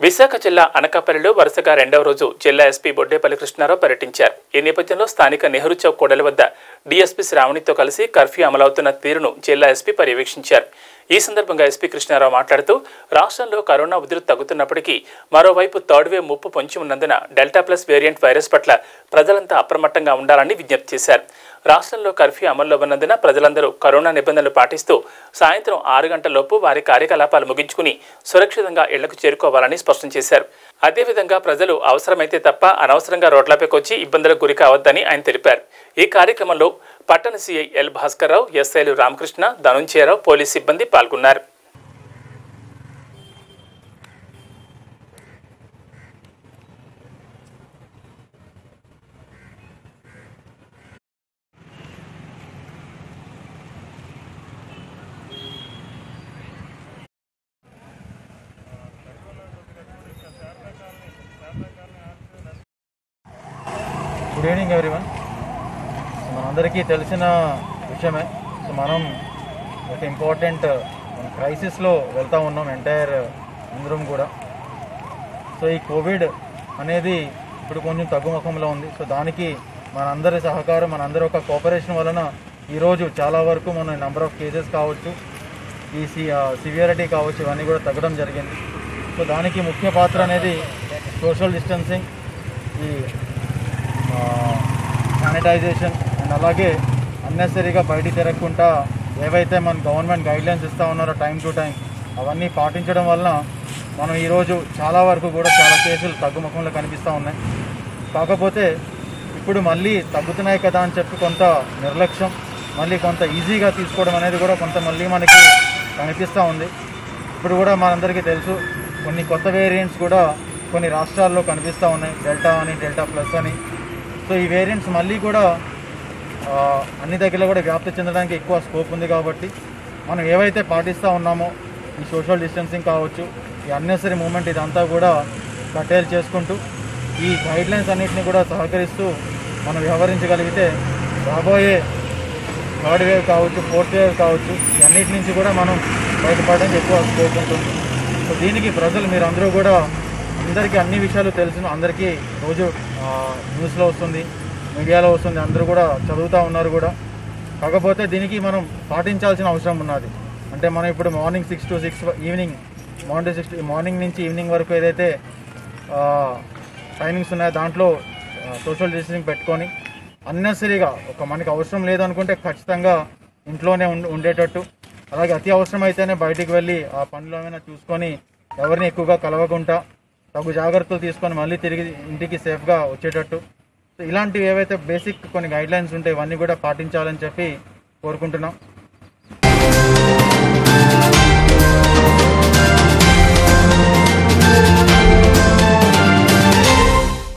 విశాఖ జిల్లా అనకాపల్లిలో వరుసగా రెండవ రోజు జిల్లా ఎస్పీ బొడ్డేపల్లి కృష్ణారావు పర్యటించారు ఈ నేపథ్యంలో స్థానిక నెహ్రూ చౌక్ కూడలి వద్ద డీఎస్పీ శ్రావణితో కలిసి కర్ఫ్యూ అమలవుతున్న తీరును జిల్లా ఎస్పీ పర్యవేక్షించారు ఈ సందర్భంగా ఎస్పీ కృష్ణారావు మాట్లాడుతూ రాష్ట్రంలో కరోనా ఉధృతి తగ్గుతున్నప్పటికీ మరోవైపు థర్డ్ వేవ్ ముప్పు పొంచి ఉన్నందున డెల్టా ప్లస్ వేరియంట్ వైరస్ పట్ల ప్రజలంతా అప్రమత్తంగా ఉండాలని విజ్ఞప్తి చేశారు రాష్ట్రంలో కర్ఫ్యూ అమల్లో ఉన్నందున ప్రజలందరూ కరోనా నిబంధనలు పాటిస్తూ సాయంత్రం ఆరు గంటలలోపు వారి కార్యకలాపాలు ముగించుకుని సురక్షితంగా ఇళ్లకు చేరుకోవాలని స్పష్టం చేశారు అదేవిధంగా ప్రజలు అవసరమైతే తప్ప అనవసరంగా రోడ్లపైకి వచ్చి ఇబ్బందులకు గురి కావద్దని ఆయన తెలిపారు ఈ కార్యక్రమంలో పట్టణ సీఐ ఎల్ భాస్కర్రావు ఎస్ఐలు రామకృష్ణ ధనుంజయరావు పోలీస్ సిబ్బంది పాల్గొన్నారు గుడ్ ఈవినింగ్ ఎవ్రీవన్ మనందరికీ తెలిసిన విషయమే సో మనం ఒక ఇంపార్టెంట్ క్రైసిస్లో వెళ్తూ ఉన్నాం ఎంటైర్ అందరం కూడా సో ఈ కోవిడ్ అనేది ఇప్పుడు కొంచెం తగ్గుముఖంలో ఉంది సో దానికి మనందరి సహకారం మనందరి ఒక కోఆపరేషన్ వలన ఈరోజు చాలా వరకు మన నెంబర్ ఆఫ్ కేసెస్ కావచ్చు ఈ సి సివియారిటీ కావచ్చు ఇవన్నీ కూడా తగ్గడం జరిగింది సో దానికి ముఖ్య పాత్ర అనేది సోషల్ డిస్టెన్సింగ్ ఈ శానిటైజేషన్ అండ్ అలాగే అన్నెసరీగా బయటికి తిరగకుండా ఏవైతే మన గవర్నమెంట్ గైడ్లైన్స్ ఇస్తూ ఉన్నారో టైం టు టైం అవన్నీ పాటించడం వలన మనం ఈరోజు చాలా వరకు కూడా చాలా కేసులు తగ్గుముఖంలో కనిపిస్తూ ఉన్నాయి కాకపోతే ఇప్పుడు మళ్ళీ తగ్గుతున్నాయి కదా అని చెప్పి కొంత నిర్లక్ష్యం మళ్ళీ కొంత ఈజీగా తీసుకోవడం అనేది కూడా కొంత మళ్ళీ మనకి కనిపిస్తూ ఉంది ఇప్పుడు కూడా మనందరికీ తెలుసు కొన్ని కొత్త వేరియంట్స్ కూడా కొన్ని రాష్ట్రాల్లో కనిపిస్తూ ఉన్నాయి డెల్టా అని డెల్టా ప్లస్ అని సో ఈ వేరియంట్స్ మళ్ళీ కూడా ఆ, అన్ని దగ్గరలో కూడా వ్యాప్తి చెందడానికి ఎక్కువ స్కోప్ ఉంది కాబట్టి మనం ఏవైతే పాటిస్తూ ఉన్నామో ఈ సోషల్ డిస్టెన్సింగ్ కావచ్చు ఈ అన్నెసరీ మూమెంట్ ఇదంతా కూడా కట్టేలు చేసుకుంటూ ఈ గైడ్లైన్స్ అన్నింటినీ కూడా సహకరిస్తూ మనం వ్యవహరించగలిగితే రాబోయే థర్డ్ వేవ్ కావచ్చు ఫోర్త్ వేవ్ కావచ్చు ఈ అన్నిటి నుంచి కూడా మనం బయటపడడానికి ఎక్కువ స్కోప్ ఉంటుంది సో దీనికి ప్రజలు మీరందరూ కూడా అందరికీ అన్ని విషయాలు తెలుసు అందరికీ రోజు ఆ, న్యూస్లో వస్తుంది మీడియాలో వస్తుంది అందరూ కూడా చదువుతూ ఉన్నారు కూడా కాకపోతే దీనికి మనం పాటించాల్సిన అవసరం ఉన్నది అంటే మనం ఇప్పుడు morning six to six evening morning six morning నుంచి ఈవినింగ్ వరకు ఏదైతే టైమింగ్స్ ఉన్నాయో దాంట్లో సోషల్ డిస్టెన్సింగ్ పెట్టుకొని అన్నెసరీగా ఒక మనకి అవసరం లేదనుకుంటే ఖచ్చితంగా ఇంట్లోనే ఉండ- ఉండేటట్టు అలాగే అతి అవసరం అయితేనే బయటికి వెళ్ళి ఆ పనులు ఏమైనా చూసుకొని ఎవరిని ఎక్కువగా కలవకుండా తగు జాగ్రత్తలు తీసుకొని మళ్ళీ తిరిగి ఇంటికి సేఫ్గా వచ్చేటట్టు సో ఇలాంటివి ఏవైతే బేసిక్ కొన్ని గైడ్ లైన్స్ ఉంటాయి ఇవన్నీ కూడా పాటించాలని చెప్పి కోరుకుంటున్నాం